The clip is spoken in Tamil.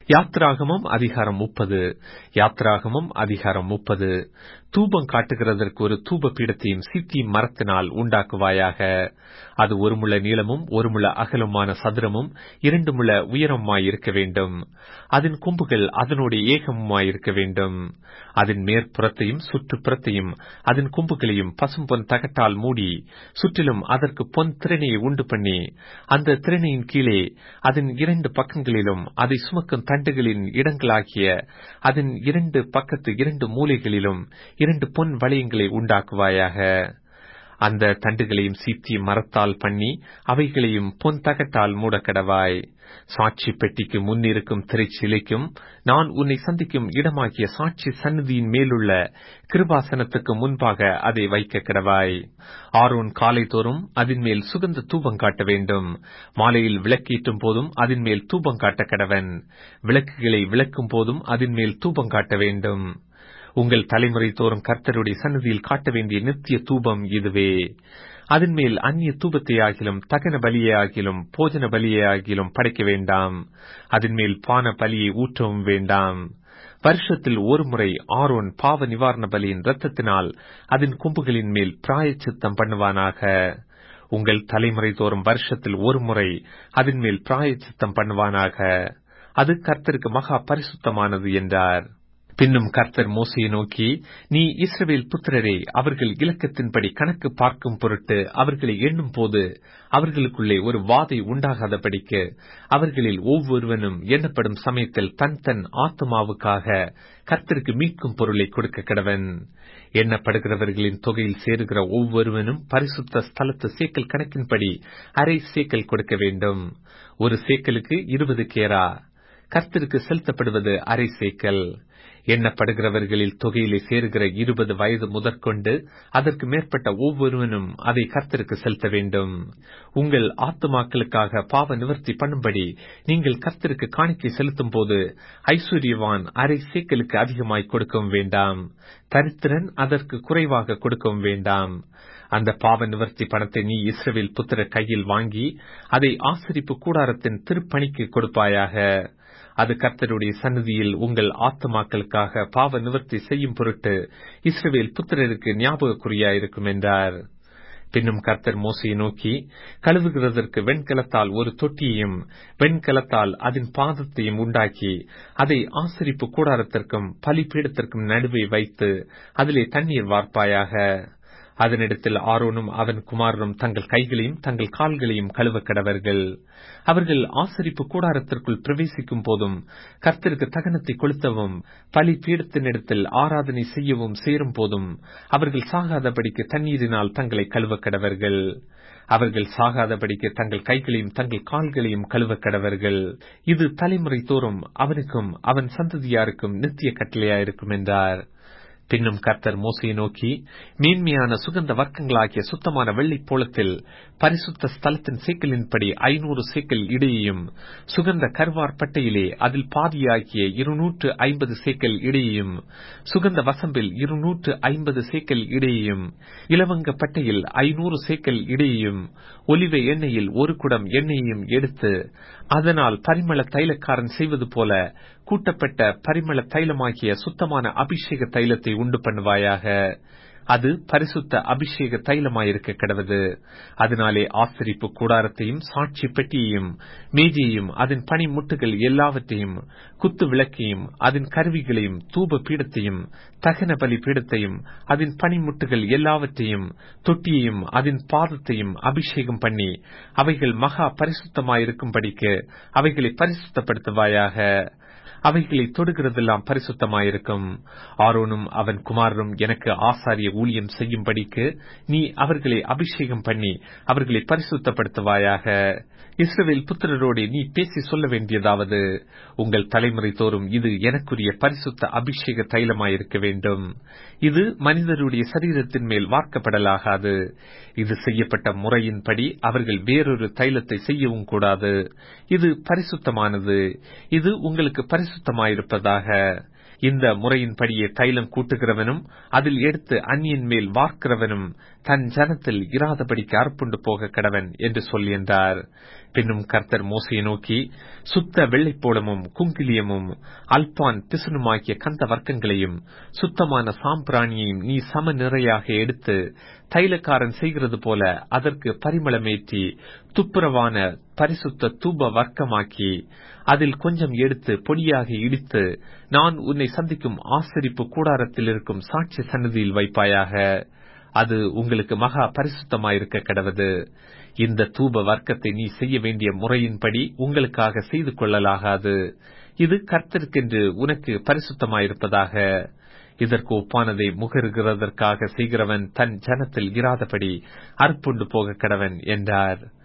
யாத்ராகமம் அதிகாரம் முப்பது யாத்ராகமம் அதிகாரம் முப்பது தூபம் காட்டுகிறதற்கு ஒரு தூப பீடத்தையும் சித்தி மரத்தினால் உண்டாக்குவாயாக அது ஒரு முழ நீளமும் ஒரு முழ அகலமான சதுரமும் இரண்டு முழ உயரமாயிருக்க வேண்டும் அதன் கொம்புகள் அதனோடு ஏகமுமாயிருக்க வேண்டும் அதன் மேற்புறத்தையும் சுற்றுப்புறத்தையும் அதன் கொம்புகளையும் பசும் பொன் தகட்டால் மூடி சுற்றிலும் அதற்கு பொன் திறனையை உண்டு பண்ணி அந்த திறனையின் கீழே அதன் இரண்டு பக்கங்களிலும் அதை சுமக்கும் தண்டுகளின் இடங்களாகிய அதன் இரண்டு பக்கத்து இரண்டு மூலைகளிலும் இரண்டு பொன் வளையங்களை உண்டாக்குவாயாக அந்த தண்டுகளையும் சீத்தி மரத்தால் பண்ணி அவைகளையும் பொன் தகட்டால் மூடக்கடவாய் சாட்சி பெட்டிக்கு முன்னிருக்கும் திரைச்சிலைக்கும் நான் உன்னை சந்திக்கும் இடமாகிய சாட்சி சந்நிதியின் மேலுள்ள கிருபாசனத்துக்கு முன்பாக அதை வைக்க கிடவாய் ஆரோன் காலை தோறும் அதன் மேல் சுகந்த தூபம் காட்ட வேண்டும் மாலையில் விளக்கேற்றும் போதும் அதன் மேல் தூபம் காட்ட கடவன் விளக்குகளை விளக்கும் போதும் அதன் மேல் தூபம் காட்ட வேண்டும் உங்கள் தலைமுறை தோறும் கர்த்தருடைய சன்னதியில் காட்ட வேண்டிய நித்திய தூபம் இதுவே அதன் மேல் அந்நிய தூபத்தை ஆகிலும் தகன பலியை ஆகிலும் போஜன பலியை ஆகிலும் படைக்க வேண்டாம் அதன் மேல் பான பலியை ஊற்றவும் வேண்டாம் வருஷத்தில் ஒரு முறை ஆரோன் பாவ நிவாரண பலியின் ரத்தத்தினால் அதன் கொம்புகளின் மேல் பிராயச்சித்தம் பண்ணுவானாக உங்கள் தலைமுறை தோறும் வருஷத்தில் ஒரு முறை அதன் மேல் பிராயச்சித்தம் பண்ணுவானாக அது கர்த்தருக்கு மகா பரிசுத்தமானது என்றார் பின்னும் கர்த்தர் மோசையை நோக்கி நீ இஸ்ரவேல் புத்திரரை அவர்கள் இலக்கத்தின்படி கணக்கு பார்க்கும் பொருட்டு அவர்களை எண்ணும் போது அவர்களுக்குள்ளே ஒரு வாதை உண்டாகாதபடிக்கு அவர்களில் ஒவ்வொருவனும் எண்ணப்படும் சமயத்தில் தன் தன் ஆத்மாவுக்காக கர்த்தருக்கு மீட்கும் பொருளை கொடுக்க கடவன் எண்ணப்படுகிறவர்களின் தொகையில் சேருகிற ஒவ்வொருவனும் பரிசுத்த ஸ்தலத்து சேக்கல் கணக்கின்படி அரை சேக்கல் கொடுக்க வேண்டும் ஒரு சேக்கலுக்கு இருபது கேரா கர்த்தருக்கு செலுத்தப்படுவது அரை சேக்கல் எண்ணப்படுகிறவர்களில் தொகையிலே சேருகிற இருபது வயது முதற்கொண்டு அதற்கு மேற்பட்ட ஒவ்வொருவனும் அதை கர்த்தருக்கு செலுத்த வேண்டும் உங்கள் ஆத்துமாக்களுக்காக பாவ நிவர்த்தி பண்ணும்படி நீங்கள் கர்த்தருக்கு காணிக்கை செலுத்தும் போது ஐஸ்வர்யவான் அரை சேக்கலுக்கு அதிகமாய் கொடுக்கவும் வேண்டாம் தரித்திரன் அதற்கு குறைவாக கொடுக்கவும் வேண்டாம் அந்த பாவ நிவர்த்தி பணத்தை நீ இஸ்ரவேல் புத்திர கையில் வாங்கி அதை ஆசரிப்பு கூடாரத்தின் திருப்பணிக்கு கொடுப்பாயாக அது கர்த்தருடைய சன்னதியில் உங்கள் ஆத்துமாக்களுக்காக பாவ நிவர்த்தி செய்யும் பொருட்டு இஸ்ரவேல் புத்திரருக்கு ஞாபகக்குறியாயிருக்கும் என்றார் பின்னும் கர்த்தர் மோசையை நோக்கி கழுவுகிறதற்கு வெண்கலத்தால் ஒரு தொட்டியையும் வெண்கலத்தால் அதன் பாதத்தையும் உண்டாக்கி அதை ஆசரிப்பு கூடாரத்திற்கும் பலிபீடத்திற்கும் நடுவே வைத்து அதிலே தண்ணீர் வார்ப்பாயாக அதனிடத்தில் ஆரோனும் அவன் குமாரனும் தங்கள் கைகளையும் தங்கள் கால்களையும் கழுவ கடவர்கள் அவர்கள் ஆசரிப்பு கூடாரத்திற்குள் பிரவேசிக்கும் போதும் கர்த்தருக்கு தகனத்தை கொளுத்தவும் பலி பீடத்தினிடத்தில் ஆராதனை செய்யவும் சேரும் போதும் அவர்கள் சாகாதபடிக்கு தண்ணீரினால் தங்களை கழுவ கடவர்கள் அவர்கள் சாகாதபடிக்கு தங்கள் கைகளையும் தங்கள் கால்களையும் கழுவ கடவர்கள் இது தலைமுறை தோறும் அவனுக்கும் அவன் சந்ததியாருக்கும் நித்திய கட்டளையாயிருக்கும் என்றார் பின்னும் கர்த்தர் மோசையை நோக்கி மேன்மையான சுகந்த வர்க்கங்களாகிய சுத்தமான வெள்ளை போலத்தில் பரிசுத்த ஸ்தலத்தின் சேக்கலின்படி ஐநூறு சேக்கல் இடையையும் சுகந்த கர்வார் பட்டையிலே அதில் பாதியாகிய இருநூற்று ஐம்பது சேக்கல் இடையையும் சுகந்த வசம்பில் இருநூற்று ஐம்பது சேக்கல் இடையையும் இலவங்க பட்டையில் ஐநூறு சேக்கல் இடையையும் ஒலிவ எண்ணெயில் ஒரு குடம் எண்ணெயையும் எடுத்து அதனால் பரிமள தைலக்காரன் செய்வது போல கூட்டப்பட்ட பரிமள தைலமாகிய சுத்தமான அபிஷேக தைலத்தை உண்டு பண்ணுவாயாக அது பரிசுத்த அபிஷேக தைலமாயிருக்க கிடவது அதனாலே ஆசரிப்பு கூடாரத்தையும் சாட்சி பெட்டியையும் மேஜையும் அதன் பனிமுட்டுகள் எல்லாவற்றையும் குத்து விளக்கையும் அதன் கருவிகளையும் தூப பீடத்தையும் தகன பலி பீடத்தையும் அதன் பனிமுட்டுகள் எல்லாவற்றையும் தொட்டியையும் அதன் பாதத்தையும் அபிஷேகம் பண்ணி அவைகள் மகா பரிசுத்தமாயிருக்கும்படிக்கு அவைகளை பரிசுத்தப்படுத்துவாயாக அவைகளை தொடுகிறதெல்லாம் பரிசுத்தமாயிருக்கும் ஆரோனும் அவன் குமாரனும் எனக்கு ஆசாரிய ஊழியம் செய்யும்படிக்கு நீ அவர்களை அபிஷேகம் பண்ணி அவர்களை பரிசுத்தப்படுத்துவாயாக இஸ்ரவேல் புத்திரரோடு நீ பேசி சொல்ல வேண்டியதாவது உங்கள் தலைமுறை தோறும் இது எனக்குரிய பரிசுத்த அபிஷேக தைலமாயிருக்க வேண்டும் இது மனிதருடைய சரீரத்தின் மேல் வார்க்கப்படலாகாது இது செய்யப்பட்ட முறையின்படி அவர்கள் வேறொரு தைலத்தை செய்யவும் கூடாது இது பரிசுத்தமானது இது உங்களுக்கு பரிசுத்தமாயிருப்பதாக இந்த முறையின்படியே தைலம் கூட்டுகிறவனும் அதில் எடுத்து அந்நியன் மேல் வார்க்கிறவனும் தன் ஜனத்தில் இராதபடிக்கு அறுப்புண்டு போக கடவன் என்று சொல் என்றார் பின்னும் கர்த்தர் மோசையை நோக்கி சுத்த வெள்ளைப்போளமும் குங்கிலியமும் அல்பான் பிசுனுமாகிய கந்த வர்க்கங்களையும் சுத்தமான சாம்பிராணியையும் நீ சம நிறையாக எடுத்து தைலக்காரன் செய்கிறது போல அதற்கு பரிமளமேற்றி துப்புரவான பரிசுத்த தூப வர்க்கமாக்கி அதில் கொஞ்சம் எடுத்து பொடியாக இடித்து நான் உன்னை சந்திக்கும் ஆசரிப்பு கூடாரத்தில் இருக்கும் சாட்சி சன்னதியில் வைப்பாயாக அது உங்களுக்கு மகா பரிசுத்தமாயிருக்க கடவது இந்த தூப வர்க்கத்தை நீ செய்ய வேண்டிய முறையின்படி உங்களுக்காக செய்து கொள்ளலாகாது இது கர்த்தருக்கென்று உனக்கு பரிசுத்தமாயிருப்பதாக இதற்கு ஒப்பானதை முகருகிறதற்காக செய்கிறவன் தன் ஜனத்தில் இராதபடி அற்புண்டு போக கடவன் என்றார்